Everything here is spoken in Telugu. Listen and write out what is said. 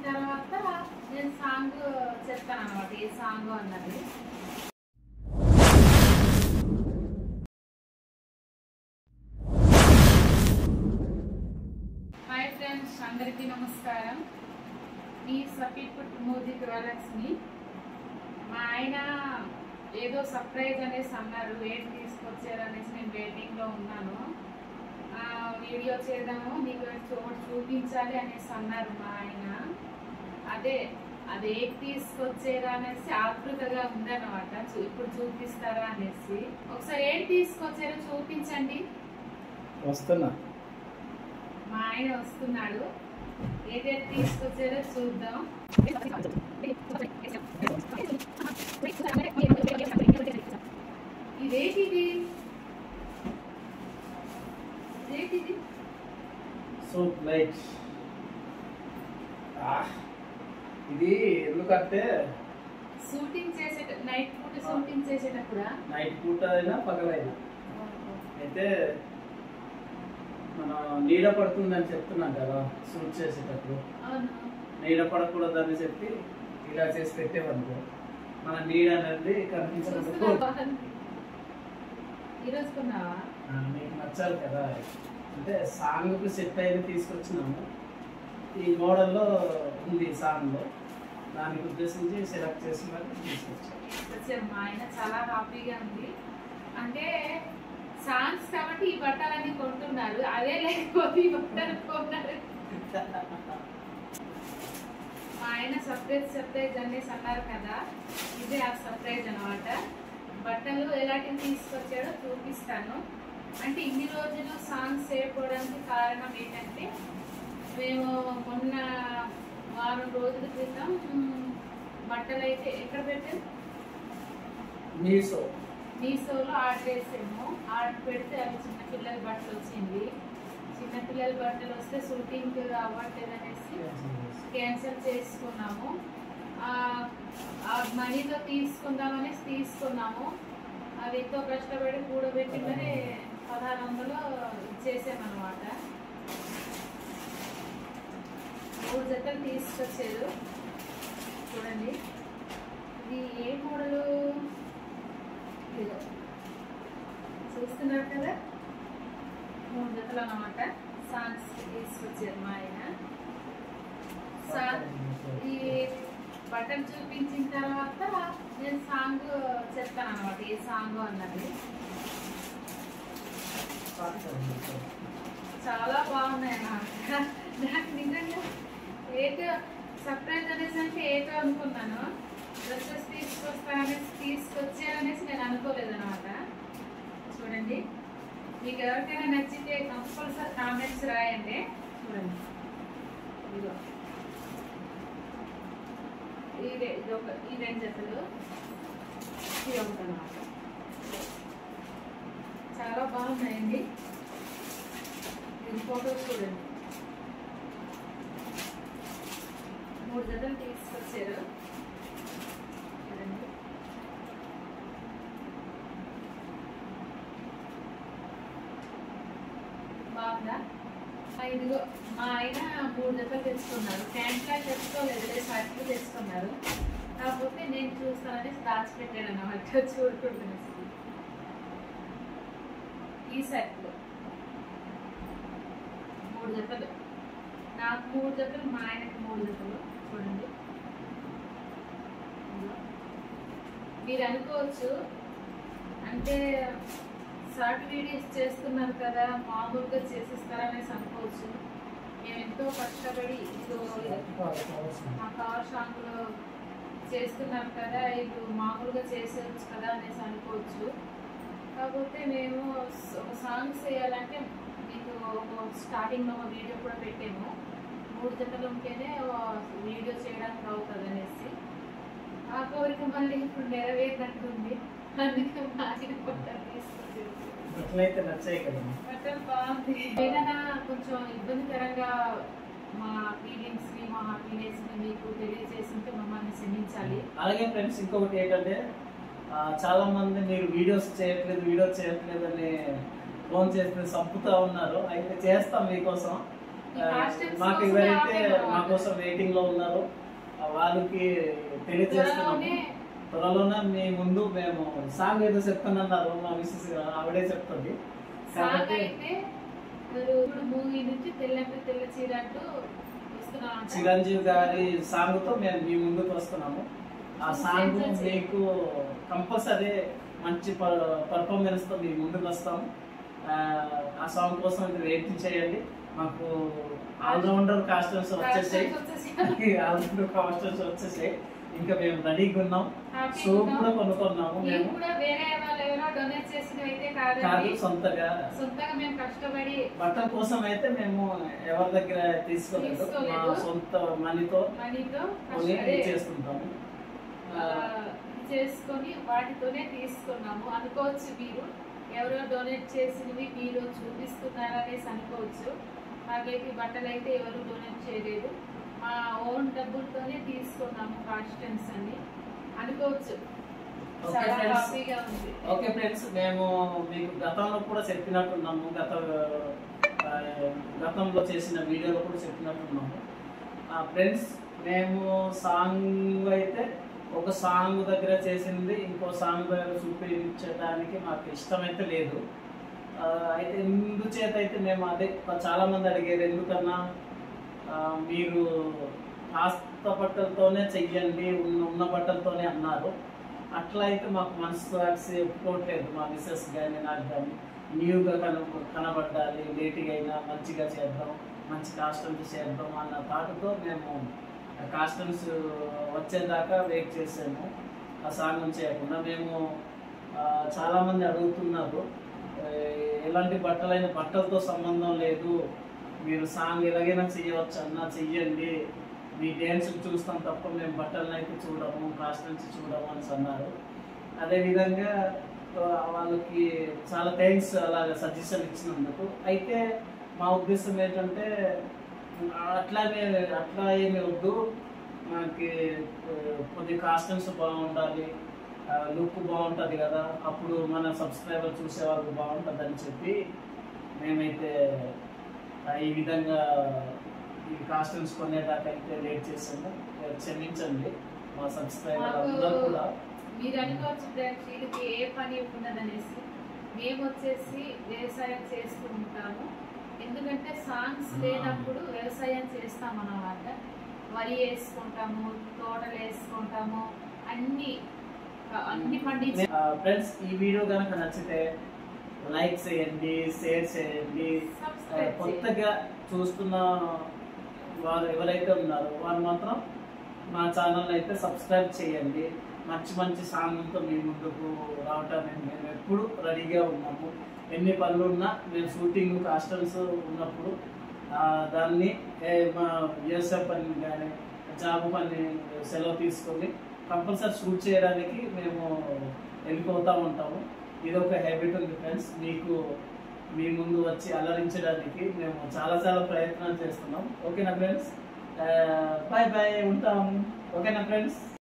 తర్వాత నేను సాంగ్ చెప్తాను అనమాట ఏ సాంగ్ అన్నది హాయ్ ఫ్రెండ్స్ అందరికీ నమస్కారం మీ సఫీపుట్ మ్యూజిక్ వరలక్ష్మి మా ఆయన ఏదో సర్ప్రైజ్ అనేసి అన్నారు వెయిట్ తీసుకొచ్చారు అనేసి నేను వెయిటింగ్లో ఉన్నాను ఆ, వీడియో చేద్దాము నీకు చోటు చూపించాలి అనేసి అన్నారు మా ఆయన అదే అది ఏం తీసుకొచ్చారా అనేసి ఆతృతగా ఉందన్నమాట చూ- ఇప్పుడు చూపిస్తారా అనేసి ఒకసారి ఏం తీసుకొచ్చారో చూపించండి వస్తున్నా మా ఆయన వస్తున్నాడు ఏదైతే తీసుకొచ్చారో చూద్దాం ఇదేంటిది ఇదేంటిది సూప్ లైట్ ఇది ఎందుకంటే షూటింగ్ చేసేట నైట్ పూట షూటింగ్ చేసేటప్పుడా నైట్ పూట అయినా పగలైనా అయితే మనం నీడ పడుతుందని చెప్తున్నాం కదా షూట్ చేసేటప్పుడు అవును నీడ పడకూడదని చెప్పి ఇలా చేసి పెట్టేవనుకో మన నీడ అనేది కనిపించడం చూస్తున్నా బాగుంది. ఈరోజు కొన్నావా మీకు నచ్చాలి కదా అంటే సాంగ్కి సెట్ అయ్యి తీసుకొచ్చినాము ఈ మోడల్లో ఉంది సాంగ్లో దానికి ఉద్దేశించి సెలెక్ట్ చేసి మరి తీసుకొచ్చాము వచ్చారు మా ఆయన చాలా హ్యాపీగా ఉంది అంటే సాంగ్స్ కాబట్టి ఈ బట్టలన్నీ కొంటున్నారు అదే లేకపోతే ఈ బట్టలు కొన్నారు మా ఆయన సర్ప్రైజ్ సర్ప్రైజ్ అనేసి అన్నారు కదా ఇదే ఆ సర్ప్రైజ్ అనమాట బట్టలు ఎలాంటివి తీసుకొచ్చాడో చూపిస్తాను అంటే ఇన్ని రోజులు సాంగ్స్ చేయకపోవడానికి కారణం ఏంటంటే మేము మొన్న వారం రోజుల క్రితం మ్, బట్టలు అయితే ఎక్కడ పెట్టారు మీషో మీషోలో ఆర్డర్ చేసాము ఆర్డర్ పెడితే అవి చిన్నపిల్లల బట్టలు వచ్చింది చిన్నపిల్లల బట్టలు వస్తే షూటింగ్ అవ్వట్లేదు అనేసి క్యాన్సిల్ చేసుకున్నాము ఆ ఆ మనీతో తీసుకుందామని తీసుకున్నాము అది ఎంతో కష్టపడి కూడబెట్టి మరి పదహారు వందలు ఇచ్చేసామన్నమాట మూడు జతలు తీసుకొచ్చారు చూడండి ఇది ఏ మోడలు ఇదిగో చూస్తున్నారు కదా మూడు జతలు అన్నమాట సాంగ్స్ తీసుకొచ్చారు మా ఆయన సాంగ్ ఈ బటన్ చూపించిన తర్వాత నేను సాంగ్ చెప్తాను అనమాట ఏ సాంగ్ అన్నది చాలా బాగున్నాయి అన్నమాట నాకు నిజంగా ఏటో సర్ప్రైజ్ అనేసి అంటే ఏటో అనుకున్నాను డ్రెస్సెస్ తీసుకొస్తాననేసి తీసుకొచ్చారనేసి నేను అనుకోలేదు అనమాట చూడండి మీకు ఎవరికైనా నచ్చితే కంపల్సరీ కామెంట్స్ రాయండి చూడండి ఇదిగో ఈ రె- ఇది ఒక ఈ రెండు జతలు ఇది ఒకటి అనమాట చాలా బాగున్నాయండి ఇది ఫోటోస్ చూడండి మూడు జతలు తీసుకొచ్చారు చూడండి బాగుందా ఆ, ఇదిగో మా ఆయన మూడు జతలు తెచ్చుకున్నారు ప్యాంట్లా తెచ్చుకోలేదు షర్ట్లు తెచ్చుకున్నారు కాకపోతే నేను చూస్తానని దాచిపెట్టాడు అన్నమాట చూడుకుంటున్నాను ఈ షర్ట్లు మూడు జతలు నాకు మూడు జతలు మా ఆయనకి మూడు జతలు చూడండి ఇదిగో. మీరు అనుకోవచ్చు అంటే షార్ట్ వీడియోస్ చేస్తున్నారు కదా మామూలుగా చేసిస్తారనేసి అనుకోవచ్చు మేము ఎంతో కష్టపడి ఇదిగో మా కవర్ షాంపులో చేస్తున్నారు కదా ఇప్పుడు మామూలుగా చేసేయచ్చు కదా అనేసి అనుకోవచ్చు కాకపోతే మేము స- ఒక సాంగ్స్ వేయాలంటే మీకు ఒక స్టార్టింగ్లో ఒక వీడియో కూడా పెట్టాము మూడు జతలు ఉంటేనే ఓ వీడియో చేయడానికి అవుతుంది అనేసి ఆ కోరిక మళ్ళీ ఇప్పుడు నెరవేరినట్టుంది అందుకే మా ఆయన బట్టలు తీసుకొచ్చేసి ఎట్లయితే నచ్చాయి కదా బట్టలు బాగుంది ఏదైనా కొంచెం ఇబ్బందికరంగా మా ఫీలింగ్స్ ని మా హ్యాపీనెస్ ని మీకు తెలియజేస్తుంటే మమ్మల్ని క్షమించాలి అలాగే ఫ్రెండ్స్ ఇంకొకటి ఏంటంటే ఆ, చాలా మంది మీరు వీడియోస్ చేయట్లేదు వీడియోస్ చేయట్లేదు అని ఫోన్ చేస్తే సంపుతా ఉన్నారు అయితే చేస్తాం మీకోసం ఈ costumes మాకు కోసమే ఎవరైతే ఆపేయమన్నమాట. మా కోసం వెయిటింగ్ లో ఉన్నారో ఆ వాళ్ళకి తెలియజేస్తున్నాము త్వరలోనే త్వరలోనే మీ ముందు మేము సాంగ్ ఏదో చెప్తానన్నారు మా మిస్సెస్ ఆవిడే చెప్తుంది సాంగ్ కాబట్టి అయితే మీరు ఇప్పుడు మూవీ నుంచి తెల్లంటే తెల్ల చీర అంటూ వస్తున్నాం అంట. చిరంజీవి గారి సాంగ్ తో మేము మీ ముందుకు వస్తున్నాము ఆ సాంగ్ Sensational. మీకు కంపల్సరీ మంచి పర్ఫార్మెన్స్ తో మీ ముందుకు వస్తాము ఆ, ఆ సాంగ్ కోసం వెయిట్ చేయండి మాకు ఆల్రౌండర్ కాస్ట్యూమ్స్ వచ్చేసాయి Costumes వచ్చేసాయి. ఆల్రౌండర్ కాస్ట్యూమ్స్ వచ్చేసాయి ఇంకా మేము రెడీగా ఉన్నాం Happy సో ఉన్నాం. కూడా కొనుక్కున్నాము మేము మేము కూడా వేరే వాళ్ళు ఎవరో డొనేట్ చేసినవి అయితే కాదు కాదండి సొంతగా సొంతంగా మేము కష్టపడి బట్టల కోసం అయితే మేము ఎవరి దగ్గర తీసుకోలేదు మా తీసుకోలేదు. సొంత మనీతో మనీతో కొని కష్టపడి చేస్తుంటాము ఆ, చేసుకొని వాటితోనే తీసుకున్నాము అనుకోవచ్చు మీరు ఎవరో డొనేట్ చేసినవి మీరు చూపిస్తున్నారనేసి అనుకోవచ్చు మాకైతే ఈ బట్టలు అయితే ఎవరు డొనేట్ చేయలేదు మా ఓన్ డబ్బులతోనే తీసుకున్నాము కాస్ట్యూమ్స్ అని అనుకోవచ్చు ఓకే చాలా ఫ్రెండ్స్ హ్యాపీగా ఉంది ఓకే ఫ్రెండ్స్ మేము మీకు గతంలో కూడా చెప్పినట్టున్నాము గత ఆ, గతంలో చేసిన వీడియోలో కూడా చెప్పినట్టున్నాము ఫ్రెండ్స్ మేము సాంగ్ అయితే ఒక సాంగ్ దగ్గర చేసింది ఇంకో సాంగ్ దగ్గర చూపించడానికి మాకు ఇష్టమైతే లేదు ఆ, అయితే ఎందుచేత అయితే మేము అదే చాలా మంది అడిగారు ఎందుకన్నా ఆ, మీరు కాస్త బట్టలతోనే చెయ్యండి ఉన్న ఉన్న బట్టలతోనే అన్నారు అట్లా అయితే మాకు మనసు సాక్షి ఒప్పుకోవట్లేదు మా మిస్సెస్ కానీ నాకు కానీ న్యూగా కన కనబడాలి లేట్గా అయినా మంచిగా చేద్దాం మంచి కాస్ట్యూమ్స్ చేద్దాం అన్న థాట్తో మేము కాస్ట్యూమ్స్ వచ్చేదాకా వెయిట్ చేసాము ఆ సాంగ్ చేయకుండా మేము ఆ, చాలా మంది అడుగుతున్నారు ఆ, ఎలాంటి బట్టలైన బట్టలతో సంబంధం లేదు మీరు సాంగ్ ఎలాగైనా చేయవచ్చు అన్నా చెయ్యండి మీ డ్యాన్స్ చూస్తాం తప్ప మేము బట్టలను అయితే చూడము కాస్ట్యూమ్స్ చూడము అని అన్నారు అదేవిధంగా ఆ, వాళ్ళకి చాలా థ్యాంక్స్ అలాగ సజెషన్ ఇచ్చినందుకు అయితే మా ఉద్దేశం ఏంటంటే అట్లాగే అట్లా ఏమి వద్దు మనకి ఆ, కొద్ది కాస్ట్యూమ్స్ బాగుండాలి లుక్ బాగుంటుంది కదా అప్పుడు మన సబ్స్క్రైబర్ చూసే వాళ్ళకి బాగుంటుంది అని చెప్పి మేమైతే ఆ, ఈ విధంగా ఈ కాస్ట్యూమ్స్ కొనేదాకా అయితే లేట్ చేసాము క్షమించండి మా సబ్స్క్రైబర్ మాకు అందరూ కూడా మీరు అనుకోవచ్చు ఫ్రెండ్స్ వీళ్ళకి ఏ పని ఉన్నదనేసి మేము వచ్చేసి వ్యవసాయం చేస్తూ ఉంటాము ఎందుకంటే సాంగ్స్ లేనప్పుడు వ్యవసాయం చేస్తాం అన్నమాట వరి వేసుకుంటాము తోటలు వేసుకుంటాము అన్ని అన్ని పండించి ఫ్రెండ్స్ ఈ వీడియో కనుక నచ్చితే లైక్ చేయండి షేర్ చేయండి ఆ, సబ్స్క్రైబ్ చేయండి. కొత్తగా చూస్తున్న వారు ఎవరైతే ఉన్నారో వారు మాత్రం మా ఛానల్ అయితే సబ్స్క్రైబ్ చేయండి మంచి మంచి సాంగ్తో మీ ముందుకు రావటానికి మేము ఎప్పుడు రెడీగా ఉన్నాము ఎన్ని పనులు ఉన్నా మేము షూటింగ్ కాస్టమ్స్ ఉన్నప్పుడు ఆ, దాన్ని ఏ, మా వ్యవసాయ పని కానీ జాబ్ పని సెలవు తీసుకొని కంపల్సరీ షూట్ చేయడానికి మేము వెళ్ళిపోతూ ఉంటాము ఇది ఒక హ్యాబిట్ ఉంది ఫ్రెండ్స్ మీకు మీ ముందు వచ్చి అలరించడానికి మేము చాలా చాలా ప్రయత్నాలు చేస్తున్నాం ఓకేనా ఫ్రెండ్స్ బాయ్ బాయ్ ఉంటాం ఓకేనా ఫ్రెండ్స్